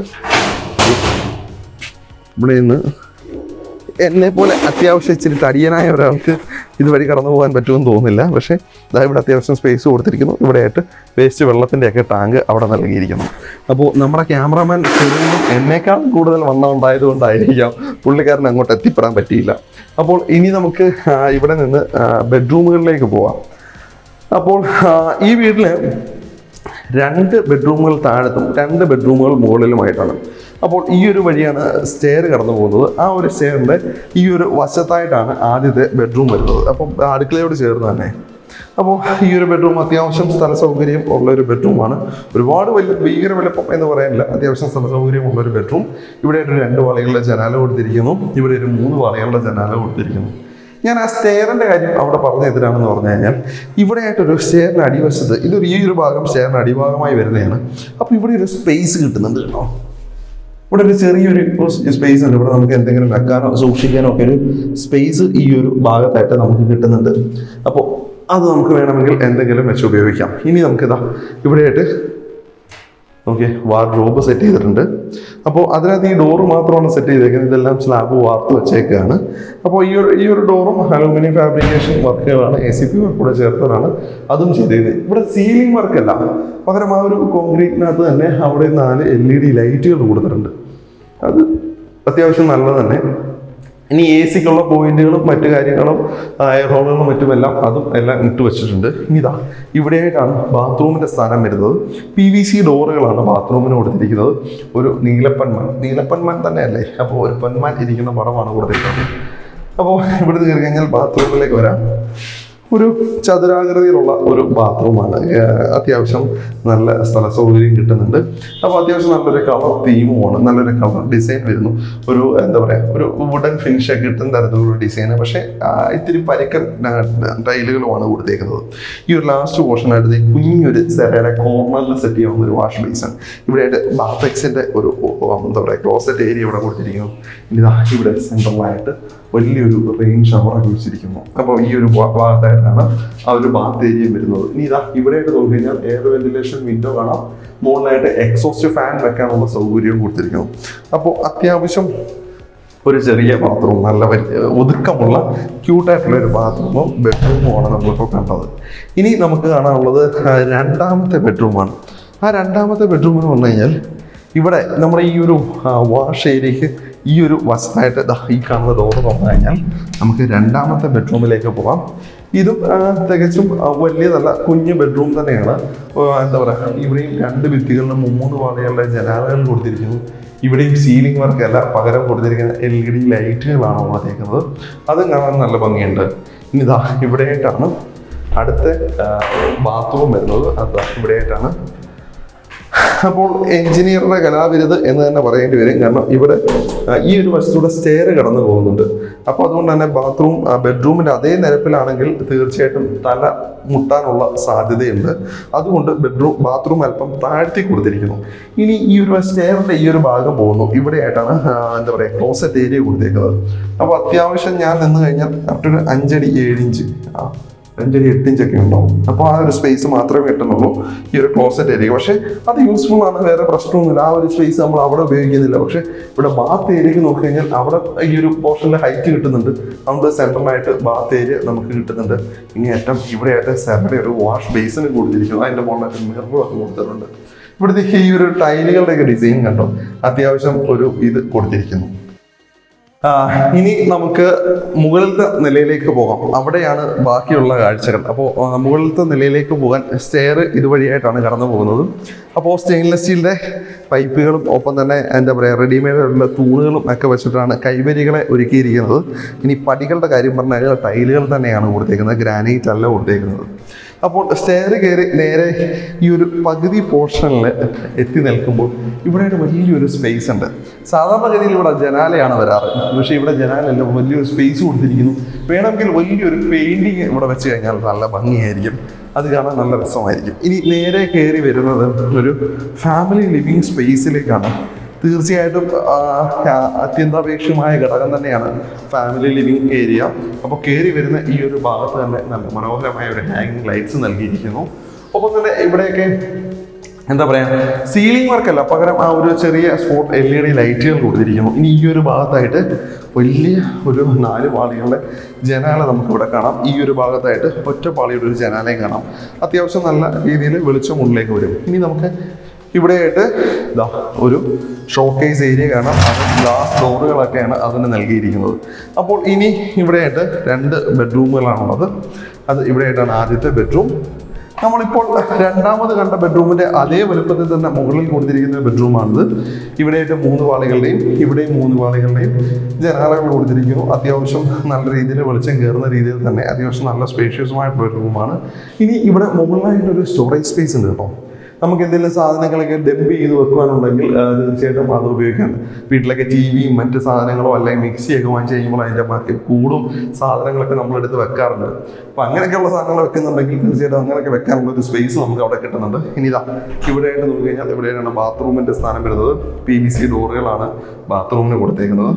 ഇവിടെ നിന്ന് എന്നെ പോലെ അത്യാവശ്യം ഇച്ചിരി തടിയനായ ഒരാൾക്ക് ഇതുവഴി കടന്നു പോകാൻ പറ്റുമെന്ന് തോന്നുന്നില്ല പക്ഷേ ഇതാ ഇവിടെ അത്യാവശ്യം സ്പേസ് കൊടുത്തിരിക്കുന്നു ഇവിടെയായിട്ട് വേസ്റ്റ് വെള്ളത്തിൻ്റെയൊക്കെ ടാങ്ക് അവിടെ നൽകിയിരിക്കുന്നു അപ്പോൾ നമ്മുടെ ക്യാമറാമാൻ ശരിക്കും എന്നേക്കാൾ കൂടുതൽ വണ്ണം ഉണ്ടായതുകൊണ്ടായിരിക്കാം പുള്ളിക്കാരൻ അങ്ങോട്ട് എത്തിപ്പെടാൻ പറ്റിയില്ല അപ്പോൾ ഇനി നമുക്ക് ആ, ഇവിടെ നിന്ന് ബെഡ്റൂമുകളിലേക്ക് പോവാം അപ്പോൾ ആ, ഈ വീട്ടിൽ രണ്ട് ബെഡ്റൂമുകൾ താഴത്തും രണ്ട് ബെഡ്റൂമുകൾ മുകളിലുമായിട്ടാണ് അപ്പോൾ ഈ ഒരു വഴിയാണ് സ്റ്റെയർ കടന്നു പോകുന്നത് ആ ഒരു സ്റ്റെയറിൻ്റെ ഈ ഒരു വശത്തായിട്ടാണ് ആദ്യത്തെ ബെഡ്റൂം വരുന്നത് അപ്പം അടുക്കളയോട് ചേർന്ന് തന്നെ അപ്പോൾ ഈ ഒരു ബെഡ്റൂം അത്യാവശ്യം സ്ഥല സൗകര്യം ഉള്ള ഒരു ബെഡ്റൂമാണ് ഒരുപാട് വലിയ ഭീകര വലുപ്പം എന്ന് പറയാനില്ല അത്യാവശ്യം സ്ഥല സൗകര്യം ഉള്ള ഒരു ബെഡ്റൂം ഇവിടെ ഒരു രണ്ട് വാളികളുടെ ജനാല കൊടുത്തിരിക്കുന്നു ഇവിടെ ഒരു മൂന്ന് വാളികളുടെ ജനാല കൊടുത്തിരിക്കുന്നു ഞാൻ ആ സ്റ്റെയറിന്റെ കാര്യം അവിടെ പറഞ്ഞ എന്തിനാണെന്ന് പറഞ്ഞു കഴിഞ്ഞാൽ ഇവിടെയായിട്ടൊരു സ്റ്റെയറിന്റെ അടിവശത്ത് ഇതൊരു ഈ ഒരു ഭാഗം സ്റ്റെയറിന്റെ അടിഭാഗമായി വരുന്നതാണ് അപ്പോൾ ഇവിടെ ഒരു സ്പേസ് കിട്ടുന്നുണ്ട് കേട്ടോ ഇവിടെ ഒരു ചെറിയൊരു സ്പേസ് ഉണ്ട് ഇവിടെ നമുക്ക് എന്തെങ്കിലും വെക്കാനോ സൂക്ഷിക്കാനോ ഒക്കെ ഒരു സ്പേസ് ഈ ഒരു ഭാഗത്തായിട്ട് നമുക്ക് കിട്ടുന്നുണ്ട് അപ്പോൾ അത് നമുക്ക് വേണമെങ്കിൽ എന്തെങ്കിലും വെച്ച് ഉപയോഗിക്കാം ഇനി നമുക്കിതാ ഇവിടെയായിട്ട് ഓക്കെ വാർഡ്രോബ് സെറ്റ് ചെയ്തിട്ടുണ്ട് അപ്പോൾ അതിനകത്ത് ഈ ഡോറ് മാത്രമാണ് സെറ്റ് ചെയ്തേക്കുന്നത് ഇതെല്ലാം സ്ലാബ് വാർത്ത് വെച്ചേക്കാണ് അപ്പോൾ ഈ ഒരു ഈ ഒരു ഡോറും അലൂമിനിയം ഫാബ്രിക്കേഷൻ വർക്കുകളാണ് എ സി പി വർക്ക് കൂടെ ചേർത്തതാണ് അതും ചെയ്തേക്കുന്നത് ഇവിടെ സീലിംഗ് വർക്കല്ല പകരം ആ ഒരു കോൺക്രീറ്റിനകത്ത് തന്നെ അവിടെ നാല് എൽ ഇ ഡി ലൈറ്റുകൾ കൊടുത്തിട്ടുണ്ട് അത് അത്യാവശ്യം നല്ലത് തന്നെ ഇനി എ സിക്കുള്ള പോയിന്റുകളും മറ്റു കാര്യങ്ങളും എയർ ഹോളുകളും മറ്റുമെല്ലാം അതും എല്ലാം ഇട്ട് വെച്ചിട്ടുണ്ട് ഇനി ഇതാ ഇവിടെയായിട്ടാണ് ബാത്റൂമിന്റെ സ്ഥാനം വരുന്നത് പി വി സി ഡോറുകളാണ് ബാത്റൂമിന് കൊടുത്തിരിക്കുന്നത് ഒരു നീലപ്പന്മാൻ നീലപ്പന്മാൻ തന്നെയല്ലേ അപ്പോൾ ഒരു പന്മാൻ ഇരിക്കുന്ന പടമാണ് കൊടുത്തിരിക്കുന്നത് അപ്പോൾ ഇവിടുന്ന് കയറി കഴിഞ്ഞാൽ ബാത്റൂമിലേക്ക് വരാം ഒരു ചതുരാകൃതിയിലുള്ള ഒരു ബാത്റൂമാണ് ഏഹ് അത്യാവശ്യം നല്ല സ്ഥല സൗകര്യം കിട്ടുന്നുണ്ട് അപ്പോൾ അത്യാവശ്യം നല്ലൊരു കളർ തീമുമാണ് നല്ലൊരു കളർ ഡിസൈൻ വരുന്നു ഒരു എന്താ പറയുക ഒരു വുഡൻ ഫിനിഷ് ഒക്കെ കിട്ടുന്ന തരത്തിലുള്ള ഡിസൈൻ പക്ഷേ ആ, ഇത്തിരി പരുക്കൻ ടൈലുകളുമാണ് കൊടുത്തേക്കുന്നത് ഈ ഒരു ലാസ്റ്റ് പോർഷനായിട്ട് ദേ കുഞ്ഞൊരു സെറയുടെ കോർണറിൽ സെറ്റ് ചെയ്യാവുന്ന ഒരു വാഷ് ബേസൺ ഇവിടെയായിട്ട് ബാത്തെക്സിൻ്റെ ഒരു ഓ, ഓ, എന്താ പറയുക ക്ലോസറ്റ് ഏരിയ ഇവിടെ കൊടുത്തിരിക്കുന്നു ഇനി ദാ ഇവിടെ സെൻട്രലായിട്ട് വലിയൊരു റെയിൻ ഷവറൊക്കെ വെച്ചിരിക്കുന്നു അപ്പോൾ ഈ ഒരു ഭാ- ഭാഗത്തായിട്ടാണ് ആ ഒരു ബാത്ത് ഏരിയ വരുന്നത് ഇനി ഇതാ ഇവിടെയായിട്ട് നോക്കി കഴിഞ്ഞാൽ എയർ വെന്റിലേഷൻ വിൻഡോ കാണാം മുകളിലായിട്ട് എക്സോസ്റ്റ് ഫാൻ വെക്കാനുള്ള സൗകര്യവും കൊടുത്തിരിക്കുന്നു അപ്പോൾ അത്യാവശ്യം ഒരു ചെറിയ ബാത്റൂം നല്ല വലിയ ഒതുക്കമുള്ള ക്യൂട്ടായിട്ടുള്ള ഒരു ബാത്റൂമും ബെഡ്റൂമുമാണ് നമ്മളിപ്പോൾ കണ്ടത് ഇനി നമുക്ക് കാണാനുള്ളത് ആ, രണ്ടാമത്തെ ബെഡ്റൂമാണ് ആ രണ്ടാമത്തെ ബെഡ്റൂം എന്ന് പറഞ്ഞു കഴിഞ്ഞാൽ ഇവിടെ നമ്മുടെ ഈ ഒരു വാഷ് ഏരിയക്ക് ഈ ഒരു വശത്തായിട്ട് ദാ ഈ കാണുന്ന ഡോർ തുറന്നു കഴിഞ്ഞാൽ നമുക്ക് രണ്ടാമത്തെ ബെഡ്റൂമിലേക്ക് പോവാം ഇതും ആ, തികച്ചും ആ, വലിയതല്ല കുഞ്ഞു ബെഡ്റൂം തന്നെയാണ് ആ, എന്താ പറയുക ഇവിടെയും രണ്ട് ഭിത്തികളിലും മൂന്ന് പാളികളുടെ ജനാലകൾ കൊടുത്തിരിക്കുന്നു ഇവിടെയും സീലിംഗ് വർക്ക് അല്ല പകരം കൊടുത്തിരിക്കുന്ന എൽ ഇ ഡി ലൈറ്റുകളാണ് കൊടുത്തേക്കുന്നത് അതും കാണാൻ നല്ല ഭംഗിയുണ്ട് ഇനി ഇതാ ഇവിടെയായിട്ടാണ് അടുത്ത ബാത്റൂം വരുന്നത് അത് ഇവിടെയായിട്ടാണ് അപ്പോൾ എഞ്ചിനീയറുടെ കലാവിരുത് എന്ന് തന്നെ പറയേണ്ടി വരും കാരണം ഇവിടെ ആ, ഈ ഒരു വശത്തൂടെ സ്റ്റെയർ കടന്നു പോകുന്നുണ്ട് അപ്പോൾ അതുകൊണ്ട് തന്നെ ബാത്റൂം ബെഡ്റൂമിൻ്റെ അതേ നിരപ്പിലാണെങ്കിൽ തീർച്ചയായിട്ടും തല മുട്ടാനുള്ള സാധ്യതയുണ്ട് അതുകൊണ്ട് ബെഡ്റൂം ബാത്റൂം അല്പം താഴ്ത്തി കൊടുത്തിരിക്കുന്നു ഇനി ഈ ഒരു സ്റ്റെയറിൻ്റെ ഈ ഒരു ഭാഗം പോകുന്നു ഇവിടെയായിട്ടാണ് ആ, എന്താ പറയുക ക്ലോസറ്റ് ഏരിയ കൊടുത്തേക്കുന്നത് അപ്പോൾ അത്യാവശ്യം ഞാൻ നിന്ന് കഴിഞ്ഞാൽ കറക്റ്റ് ഒരു അഞ്ചടി ഏഴ് ഇഞ്ച് ആ അഞ്ചടി എട്ട് ഇഞ്ചൊക്കെ ഉണ്ടാവും അപ്പോൾ ആ ഒരു സ്പേസ് മാത്രമേ കിട്ടുന്നുള്ളൂ ഈ ഒരു ക്ലോസറ്റ് ഏരിയ പക്ഷേ അത് യൂസ്ഫുൾ ആണ് വേറെ പ്രശ്നമൊന്നുമില്ല ആ ഒരു സ്പേസ് നമ്മൾ അവിടെ ഉപയോഗിക്കുന്നില്ല പക്ഷേ ഇവിടെ ബാത്ത് ഏരിയക്ക് നോക്കി കഴിഞ്ഞാൽ അവിടെ ഈ ഒരു പോർഷനിൽ ഹൈറ്റ് കിട്ടുന്നുണ്ട് അതുകൊണ്ട് സെൻട്രലായിട്ട് ബാത്ത് ഏരിയ നമുക്ക് കിട്ടുന്നുണ്ട് ഇനി ഏറ്റവും ഇവിടെയായിട്ട് സെറയുടെ ഒരു വാഷ് ബേസിന് കൊടുത്തിരിക്കുന്നു അതിൻ്റെ മുകളിലായിട്ട് മിററൊക്കെ കൊടുത്തിട്ടുണ്ട് ഇവിടുത്തെ ഈ ഒരു ടൈലുകളുടെയൊക്കെ ഡിസൈൻ കണ്ടോ അത്യാവശ്യം ഒരു ഇത് കൊടുത്തിരിക്കുന്നു ആ, ഇനി നമുക്ക് മുകളിലത്തെ നിലയിലേക്ക് പോകാം അവിടെയാണ് ബാക്കിയുള്ള കാഴ്ചകൾ അപ്പോൾ ആ, മുകളിലത്തെ നിലയിലേക്ക് പോകാൻ സ്റ്റെയർ ഇതുവഴിയായിട്ടാണ് കടന്നു പോകുന്നത് അപ്പോൾ സ്റ്റെയിൻലെസ് സ്റ്റീലിൻ്റെ പൈപ്പുകളും ഒപ്പം തന്നെ എന്താ പറയുക റെഡിമെയ്ഡ് ആയിട്ടുള്ള തൂണുകളും ഒക്കെ വെച്ചിട്ടാണ് കൈവരികളെ ഒരുക്കിയിരിക്കുന്നത് ഇനി പടികളുടെ കാര്യം പറഞ്ഞാൽ ടൈലുകൾ തന്നെയാണ് കൊടുത്തേക്കുന്നത് ഗ്രാനൈറ്റ് അല്ല കൊടുത്തേക്കുന്നത് അപ്പോൾ സ്റ്റെയർ കയറി നേരെ ഈ ഒരു പകുതി പോർഷനിൽ എത്തി നിൽക്കുമ്പോൾ ഇവിടെ ഒരു വലിയൊരു സ്പേസ് ഉണ്ട് സാധാരണഗതിയിൽ ഇവിടെ ജനാലയാണ് വരാറ് പക്ഷേ ഇവിടെ ജനാലല്ല വലിയൊരു സ്പേസ് കൊടുത്തിരിക്കുന്നു വേണമെങ്കിൽ വലിയൊരു പെയിന്റിങ് ഇവിടെ വെച്ച് കഴിഞ്ഞാൽ നല്ല ഭംഗിയായിരിക്കും അത് കാണാൻ നല്ല രസമായിരിക്കും ഇനി നേരെ കയറി വരുന്നത് ഒരു ഫാമിലി ലിവിങ് സ്പേസിലേക്കാണ് തീർച്ചയായിട്ടും ആ, ആ, അത്യന്താപേക്ഷമായ ഘടകം തന്നെയാണ് ഫാമിലി ലിവിങ് ഏരിയ അപ്പോൾ കയറി വരുന്ന ഈ ഒരു ഭാഗത്ത് തന്നെ നല്ല മനോഹരമായ ഒരു ഹാങ്ങിങ് ലൈറ്റ്സ് നൽകിയിരിക്കുന്നു ഒപ്പം തന്നെ ഇവിടെയൊക്കെ എന്താ പറയുക സീലിംഗ് വർക്കല്ല പകരം ആ ഒരു ചെറിയ സ്പോട്ട് എൽ ഇ ഡി ലൈറ്റുകൾ കൊടുത്തിരിക്കുന്നു ഇനി ഈ ഒരു ഭാഗത്തായിട്ട് വലിയ ഒരു നാല് പാളികളുടെ ജനാല നമുക്ക് ഇവിടെ കാണാം ഈ ഒരു ഭാഗത്തായിട്ട് ഒറ്റ പാളിയുടെ ഒരു ജനാലയും കാണാം അത്യാവശ്യം നല്ല രീതിയിൽ വെളിച്ചം ഉള്ളിലേക്ക് വരും ഇനി നമുക്ക് ഇവിടെയായിട്ട് ഇതാ ഒരു ഷോക്കേസ് ഏരിയ കാണാം അത് ഗ്ലാസ് ഡോറുകളൊക്കെയാണ് അതിന് നൽകിയിരിക്കുന്നത് അപ്പോൾ ഇനി ഇവിടെയായിട്ട് രണ്ട് ബെഡ്റൂമുകളാണുള്ളത് അത് ഇവിടെയായിട്ടാണ് ആദ്യത്തെ ബെഡ്റൂം നമ്മളിപ്പോൾ രണ്ടാമത് കണ്ട ബെഡ്റൂമിന്റെ അതേ വലുപ്പത്തിൽ തന്നെ മുകളിൽ കൊടുത്തിരിക്കുന്ന ബെഡ്റൂമാണിത് ഇവിടെയായിട്ട് മൂന്ന് പാളികളുടെയും ഇവിടെയും മൂന്ന് പാളികളുടെയും ജനാലകൾ കൊടുത്തിരിക്കുന്നു അത്യാവശ്യം നല്ല രീതിയിൽ വെളിച്ചം കയറുന്ന രീതിയിൽ തന്നെ അത്യാവശ്യം നല്ല സ്പേഷ്യസുമായിട്ടുള്ള ഒരു റൂമാണ് ഇനി ഇവിടെ മുകളിലായിട്ട് ഒരു സ്റ്റോറേജ് സ്പേസ് ഉണ്ട് കേട്ടോ നമുക്ക് എന്തെങ്കിലും സാധനങ്ങളൊക്കെ ഡംപ് ചെയ്ത് വെക്കുവാനുണ്ടെങ്കിൽ ആ, തീർച്ചയായിട്ടും അത് ഉപയോഗിക്കാം വീട്ടിലൊക്കെ ടി വിയും മറ്റ് സാധനങ്ങളോ അല്ലെങ്കിൽ മിക്സിയൊക്കെ വാങ്ങിച്ച് കഴിയുമ്പോൾ അതിൻ്റെ ബാക്കി കൂടും സാധനങ്ങളൊക്കെ നമ്മളെടുത്ത് വെക്കാറുണ്ട് അപ്പോൾ അങ്ങനെയൊക്കെയുള്ള സാധനങ്ങൾ വെക്കുന്നുണ്ടെങ്കിൽ തീർച്ചയായിട്ടും അങ്ങനെയൊക്കെ വെക്കാനുള്ള ഒരു സ്പേസ് നമുക്ക് അവിടെ കിട്ടുന്നുണ്ട് ഇനി ഇതാ ഇവിടെയായിട്ട് നോക്കി കഴിഞ്ഞാൽ ഇവിടെയാണ് ബാത്റൂമിൻ്റെ സ്ഥാനം വരുന്നത് പി വി സി ഡോറുകളാണ് ബാത്റൂമിന് കൊടുത്തേക്കുന്നത്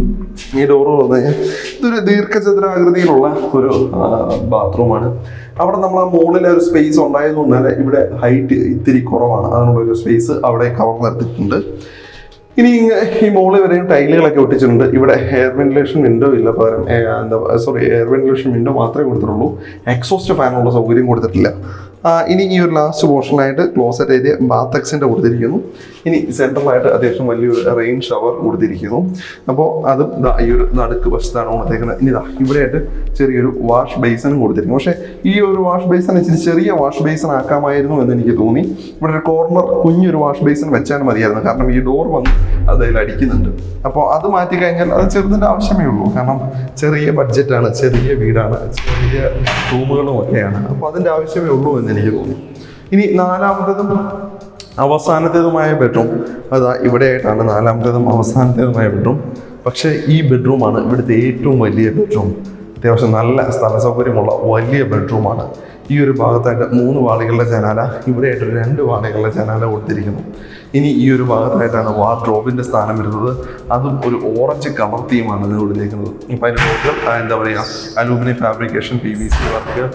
ഈ ഡോറ് വന്നു കഴിഞ്ഞാൽ ഇതൊരു ദീർഘചതുരാകൃതിയിലുള്ള ഒരു ബാത്റൂമാണ് അവിടെ നമ്മൾ ആ മുകളിലെ ഒരു സ്പേസ് ഉണ്ടായതുകൊണ്ട് തന്നെ ഇവിടെ ഹൈറ്റ് ഇത്തിരി കുറവാണ് അതിനുള്ള ഒരു സ്പേസ് അവിടെ കവർ നിർത്തിയിട്ടുണ്ട് ഇനി ഇങ്ങ ഈ മുകളിൽ വരെയും ടൈലുകളൊക്കെ ഒട്ടിച്ചിട്ടുണ്ട് ഇവിടെ എയർ വെന്റിലേഷൻ വിൻഡോ ഇല്ല പകരം ഏ, എന്താ സോറി എയർ വെന്റിലേഷൻ വിൻഡോ മാത്രമേ കൊടുത്തിട്ടുള്ളൂ എക്സോസ്റ്റ് ഫാനുള്ള സൗകര്യം കൊടുത്തിട്ടില്ല ആ, ഇനി ഈ ഒരു ലാസ്റ്റ് പോർഷനായിട്ട് ക്ലോസറ്റ് ഏരിയ ബാത്തക്സിൻ്റെ കൊടുത്തിരിക്കുന്നു ഇനി സെൻട്രലായിട്ട് അത്യാവശ്യം വലിയൊരു റെയിൻ ഷവർ കൊടുത്തിരിക്കുന്നു അപ്പോൾ അതും ദാ ഈ ഒരു നടുക്ക് വശത്താണ് കൊടുത്തേക്കുന്നത് ഇനി ഇതാ ഇവിടെയായിട്ട് ചെറിയൊരു വാഷ് ബേസനും കൊടുത്തിരിക്കുന്നു പക്ഷേ ഈ ഒരു വാഷ് ബേസൺ ഇച്ചിരി ചെറിയ വാഷ് ബേസൺ ആക്കാമായിരുന്നു എന്ന് എനിക്ക് തോന്നി ഇവിടെ ഒരു കോർണർ കുഞ്ഞൊരു വാഷ് ബേസൺ വെച്ചാൽ മതിയായിരുന്നു കാരണം ഈ ഡോർ വന്ന് അതിൽ അടിക്കുന്നുണ്ട് അപ്പോൾ അത് മാറ്റി കഴിഞ്ഞാൽ അത് ചെറുതിൻ്റെ ആവശ്യമേ ഉള്ളൂ കാരണം ചെറിയ ബഡ്ജറ്റാണ് ചെറിയ വീടാണ് ചെറിയ റൂമുകളും ഒക്കെയാണ് അപ്പോൾ അതിൻ്റെ ആവശ്യമേ ഉള്ളൂ എന്ന് എനിക്ക് തോന്നി ഇനി നാലാമത്തതും അവസാനത്തേതുമായ ബെഡ്റൂം അതാ ഇവിടെയായിട്ടാണ് നാലാമത്തേതും അവസാനത്തേതുമായ ബെഡ്റൂം പക്ഷേ ഈ ബെഡ്റൂമാണ് ഇവിടുത്തെ ഏറ്റവും വലിയ ബെഡ്റൂം അത്യാവശ്യം നല്ല സ്ഥല സൗകര്യമുള്ള വലിയ ബെഡ്റൂമാണ് ഈ ഒരു ഭാഗത്തായിട്ട് മൂന്ന് വാളികളുടെ ജനാല ഇവിടെയായിട്ട് രണ്ട് വാളികളുടെ ജനാല കൊടുത്തിരിക്കുന്നു ഇനി ഈ ഒരു ഭാഗത്തായിട്ടാണ് വാർഡ്രോബിൻ്റെ സ്ഥാനം വരുന്നത് അതും ഒരു ഓറഞ്ച് കളർ തീമാണ് ഇത് കൊടുത്തിരിക്കുന്നത് ഇപ്പം അതിൻ്റെ ടോട്ടൽ എന്താ പറയുക aluminium fabrication P V C work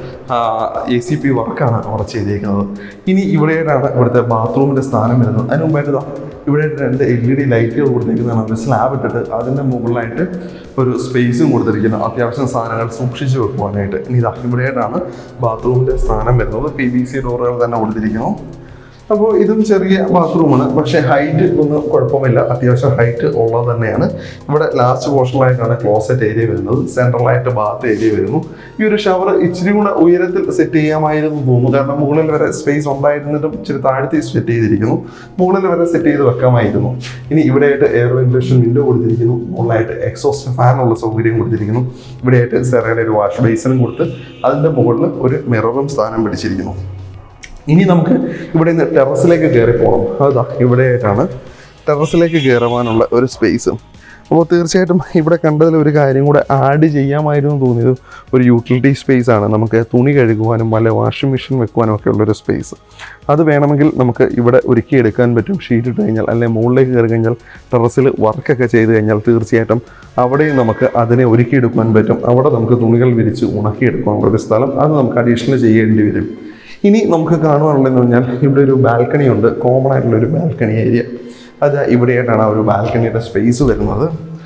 A C P വർക്കാണ് അവിടെ ചെയ്തിരിക്കുന്നത് ഇനി ഇവിടെയായിട്ടാണ് ഇവിടുത്തെ ബാത്റൂമിൻ്റെ സ്ഥാനം വരുന്നത് അതിന് മുമ്പായിട്ട് ദാ ഇവിടെ രണ്ട് എൽ ഇ ഡി ലൈറ്റുകൾ കൊടുത്തിരിക്കുന്നതാണ് ഒരു സ്ലാബ് ഇട്ടിട്ട് അതിൻ്റെ മുകളിലായിട്ട് ഒരു സ്പേസും കൊടുത്തിരിക്കുന്നത് അത്യാവശ്യം സാധനങ്ങൾ സൂക്ഷിച്ച് വെക്കുവാനായിട്ട് ഇനി ഇതാ ഇവിടെയായിട്ടാണ് ബാത്റൂമിൻ്റെ സ്ഥാനം വരുന്നത് പി വി സി ഡോറുകൾ തന്നെ കൊടുത്തിരിക്കുന്നു അപ്പോൾ ഇതും ചെറിയ ബാത്റൂമാണ് പക്ഷേ ഹൈറ്റ് ഒന്നും കുഴപ്പമില്ല അത്യാവശ്യം ഹൈറ്റ് ഉള്ളത് തന്നെയാണ് ഇവിടെ ലാസ്റ്റ് പോർഷനിലായിട്ടാണ് ക്ലോസറ്റ് ഏരിയ വരുന്നത് സെൻട്രലായിട്ട് ബാത്ത് ഏരിയ വരുന്നു ഈ ഒരു ഷവർ ഇച്ചിരി കൂടെ ഉയരത്തിൽ സെറ്റ് ചെയ്യാമായിരുന്നു തോന്നുന്നു കാരണം മുകളിൽ വരെ സ്പേസ് ഉണ്ടായിരുന്നിട്ടും ഇച്ചിരി താഴ്ത്തി സെറ്റ് ചെയ്തിരിക്കുന്നു മുകളിൽ വരെ സെറ്റ് ചെയ്ത് വെക്കാമായിരുന്നു ഇനി ഇവിടെയായിട്ട് എയർ വെന്റിലേഷൻ വിൻഡോ കൊടുത്തിരിക്കുന്നു മുകളിലായിട്ട് എക്സോസ്റ്റ് ഫാനുള്ള സൗകര്യം കൊടുത്തിരിക്കുന്നു ഇവിടെയായിട്ട് സെറയുടെ ഒരു വാഷ് ബേസിനും കൊടുത്ത് അതിൻ്റെ മുകളിൽ ഒരു മിററും സ്ഥാനം പിടിച്ചിരിക്കുന്നു ഇനി നമുക്ക് ഇവിടെ നിന്ന് ടെറസിലേക്ക് കയറി പോകണം അതാ ഇവിടെയായിട്ടാണ് ടെറസിലേക്ക് കയറുവാനുള്ള ഒരു സ്പേസ് അപ്പോൾ തീർച്ചയായിട്ടും ഇവിടെ കണ്ടതിൽ ഒരു കാര്യം കൂടെ ആഡ് ചെയ്യാമായിരുന്നു തോന്നിയത് ഒരു യൂട്ടിലിറ്റി സ്പേസ് ആണ് നമുക്ക് തുണി കഴുകുവാനും വല്ല വാഷിംഗ് മെഷീൻ വെക്കുവാനും ഒക്കെ ഉള്ളൊരു സ്പേസ് അത് വേണമെങ്കിൽ നമുക്ക് ഇവിടെ ഒരുക്കിയെടുക്കാൻ പറ്റും ഷീറ്റ് ഇട്ട് കഴിഞ്ഞാൽ അല്ലെങ്കിൽ മുകളിലേക്ക് കയറി കഴിഞ്ഞാൽ ടെറസിൽ വർക്കൊക്കെ ചെയ്ത് കഴിഞ്ഞാൽ തീർച്ചയായിട്ടും അവിടെയും നമുക്ക് അതിനെ ഒരുക്കിയെടുക്കാൻ പറ്റും അവിടെ നമുക്ക് തുണികൾ വിരിച്ച് ഉണക്കിയെടുക്കാനുള്ള ഒരു സ്ഥലം അത് നമുക്ക് അഡീഷണൽ ചെയ്യേണ്ടി വരും ഇനി നമുക്ക് കാണുവാനുള്ളതെന്ന് പറഞ്ഞാൽ ഇവിടെ ഒരു ബാൽക്കണി ഉണ്ട് കോമൺ ആയിട്ടുള്ള ഒരു ബാൽക്കണി ഏരിയ അത് ഇവിടെയായിട്ടാണ് ആ ഒരു ബാൽക്കണിയുടെ സ്പേസ് വരുന്നത്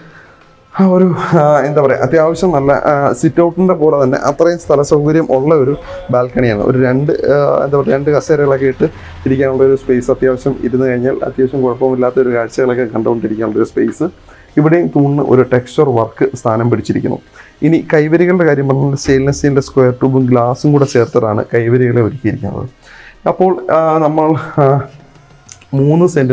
ആ ഒരു ആ, എന്താ പറയുക അത്യാവശ്യം നല്ല സിറ്റ് ഔട്ടിൻ്റെ പോലെ തന്നെ അത്രയും സ്ഥല സൗകര്യം ഉള്ള ഒരു ബാൽക്കണിയാണ് ഒരു രണ്ട് ആ, എന്താ പറയുക രണ്ട് കസേരകളൊക്കെ ഇട്ട് ഇരിക്കാനുള്ള ഒരു സ്പേസ് അത്യാവശ്യം ഇരുന്ന് കഴിഞ്ഞാൽ അത്യാവശ്യം കുഴപ്പമില്ലാത്ത ഒരു കാഴ്ചകളൊക്കെ കണ്ടുകൊണ്ടിരിക്കാനുള്ള ഒരു സ്പേസ് ഇവിടെയും തൂണിന് ഒരു ടെക്സ്ചർ വർക്ക് സ്ഥാനം പിടിച്ചിരിക്കുന്നു ഇനി കൈവരികളുടെ കാര്യം പറഞ്ഞാൽ സ്റ്റെയിൻലെസ് സ്റ്റീലിൻ്റെ സ്ക്വയർ ട്യൂബും ഗ്ലാസും കൂടെ ചേർത്താണ് കൈവരികളെ ഒരുക്കിയിരിക്കുന്നത് അപ്പോൾ ആ, നമ്മൾ ആ, മൂന്ന് സെൻറ്റിലെ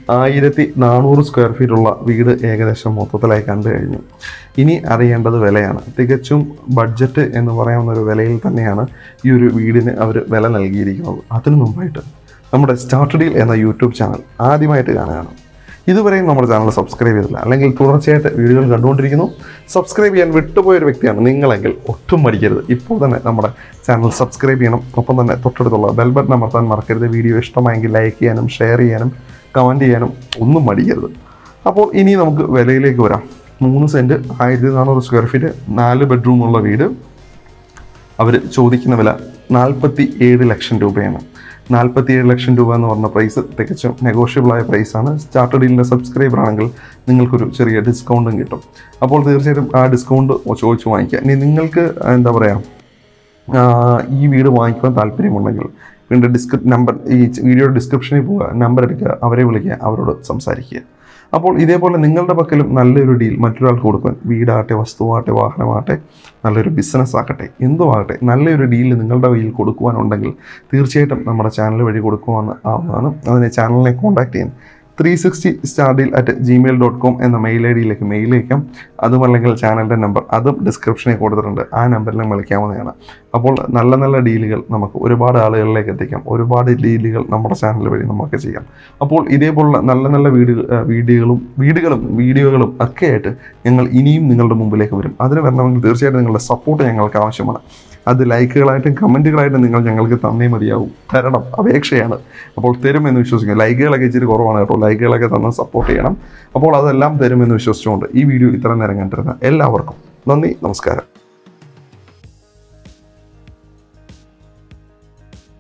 ആയിരത്തി നാനൂറ് സ്ക്വയർ ഫീറ്റ് ഉള്ള വീട് ഏകദേശം മൊത്തത്തിലായി കണ്ടു കഴിഞ്ഞു ഇനി അറിയേണ്ടത് വിലയാണ് തികച്ചും ബഡ്ജറ്റ് എന്ന് പറയാവുന്ന ഒരു വിലയിൽ തന്നെയാണ് ഈ ഒരു വീടിന് അവർ വില നൽകിയിരിക്കുന്നത് അതിനു മുമ്പായിട്ട് നമ്മുടെ സ്റ്റാർട്ട് ഡീൽ എന്ന യൂട്യൂബ് ചാനൽ ആദ്യമായിട്ട് കാണുകയാണ് ഇതുവരെയും നമ്മുടെ ചാനൽ സബ്സ്ക്രൈബ് ചെയ്തില്ല അല്ലെങ്കിൽ തുടർച്ചയായിട്ട് വീഡിയോകൾ കണ്ടുകൊണ്ടിരിക്കുന്നു സബ്സ്ക്രൈബ് ചെയ്യാൻ വിട്ടുപോയ ഒരു വ്യക്തിയാണ് നിങ്ങളെങ്കിൽ ഒട്ടും മടിക്കരുത് ഇപ്പോൾ തന്നെ നമ്മുടെ ചാനൽ സബ്സ്ക്രൈബ് ചെയ്യണം ഒപ്പം തന്നെ തൊട്ടടുത്തുള്ള ബെൽ ബട്ടൺ അമർത്താൻ മറക്കരുത് വീഡിയോ ഇഷ്ടമായെങ്കിൽ ലൈക്ക് ചെയ്യാനും ഷെയർ ചെയ്യാനും കമൻറ്റ് ചെയ്യാനും ഒന്നും മടിക്കരുത് അപ്പോൾ ഇനി നമുക്ക് വിലയിലേക്ക് വരാം മൂന്ന് സെൻറ്റ് ആയിരത്തി നാനൂറ് സ്ക്വയർ ഫീറ്റ് നാല് ബെഡ്റൂമുള്ള വീട് അവർ ചോദിക്കുന്ന വില നാൽപ്പത്തി ഏഴ് ലക്ഷം രൂപയാണ് നാൽപ്പത്തി ഏഴ് ലക്ഷം രൂപ എന്ന് പറഞ്ഞ പ്രൈസ് തികച്ചും നെഗോഷ്യബിൾ ആയ പ്രൈസാണ് സ്റ്റാർട്ട് ഡീലിൻ്റെ സബ്സ്ക്രൈബർ ആണെങ്കിൽ നിങ്ങൾക്കൊരു ചെറിയ ഡിസ്കൗണ്ടും കിട്ടും അപ്പോൾ തീർച്ചയായിട്ടും ആ ഡിസ്കൗണ്ട് ചോദിച്ച് വാങ്ങിക്കുക ഇനി നിങ്ങൾക്ക് എന്താ പറയുക ആഹ് ഈ വീട് വാങ്ങിക്കുവാൻ താല്പര്യമുണ്ടെങ്കിൽ വീണ്ടും ഡിസ്ക്രി നമ്പർ ഈ വീഡിയോയുടെ ഡിസ്ക്രിപ്ഷനിൽ പോവുക നമ്പർ എടുക്കുക അവരെ വിളിക്കുക അവരോട് സംസാരിക്കുക അപ്പോൾ ഇതേപോലെ നിങ്ങളുടെ പക്കലും നല്ലൊരു ഡീൽ മറ്റൊരാൾക്ക് കൊടുക്കാൻ വീടാകട്ടെ വസ്തുവാകട്ടെ വാഹനമാകട്ടെ നല്ലൊരു ബിസിനസ് ആകട്ടെ എന്തും ആകട്ടെ നല്ലൊരു ഡീൽ നിങ്ങളുടെ കയ്യിൽ കൊടുക്കുവാനുണ്ടെങ്കിൽ തീർച്ചയായിട്ടും നമ്മുടെ ചാനൽ വഴി കൊടുക്കുവാൻ ആവുന്നതാണ് അതിനെ ചാനലിനെ കോൺടാക്ട് ചെയ്യാൻ three sixty Star Deal at Gmail dot com എന്ന മെയിൽ ഐ ഡിയിലേക്ക് മെയിൽ അയക്കാം അതുമല്ലെങ്കിൽ ചാനലിൻ്റെ നമ്പർ അതും ഡിസ്ക്രിപ്ഷനിൽ കൊടുത്തിട്ടുണ്ട് ആ നമ്പറിലും വിളിക്കാവുന്നതാണ് അപ്പോൾ നല്ല നല്ല ഡീലുകൾ നമുക്ക് ഒരുപാട് ആളുകളിലേക്ക് എത്തിക്കാം ഒരുപാട് ഡീലുകൾ നമ്മുടെ ചാനൽ വഴി നമുക്ക് ചെയ്യാം അപ്പോൾ ഇതേപോലുള്ള നല്ല നല്ല വീഡിയോ വീഡിയോകളും വീടുകളും വീഡിയോകളും ഒക്കെ ആയിട്ട് ഞങ്ങൾ ഇനിയും നിങ്ങളുടെ മുമ്പിലേക്ക് വരും അതിന് വരണമെങ്കിൽ തീർച്ചയായിട്ടും നിങ്ങളുടെ സപ്പോർട്ട് ഞങ്ങൾക്ക് ആവശ്യമാണ് അത് ലൈക്കുകളായിട്ടും കമൻറ്റുകളായിട്ടും നിങ്ങൾ ഞങ്ങൾക്ക് തന്നേ മതിയാവും തരണം അപേക്ഷയാണ് അപ്പോൾ തരുമെന്ന് വിശ്വസിക്കുന്നു ലൈക്കുകളൊക്കെ ഇച്ചിരി കുറവാണ് കേട്ടോ ലൈക്കുകളൊക്കെ തന്ന് സപ്പോർട്ട് ചെയ്യണം അപ്പോൾ അതെല്ലാം തരുമെന്ന് വിശ്വസിച്ചുകൊണ്ട് ഈ വീഡിയോ ഇത്ര നേരം കണ്ടിരുന്ന എല്ലാവർക്കും നന്ദി നമസ്കാരം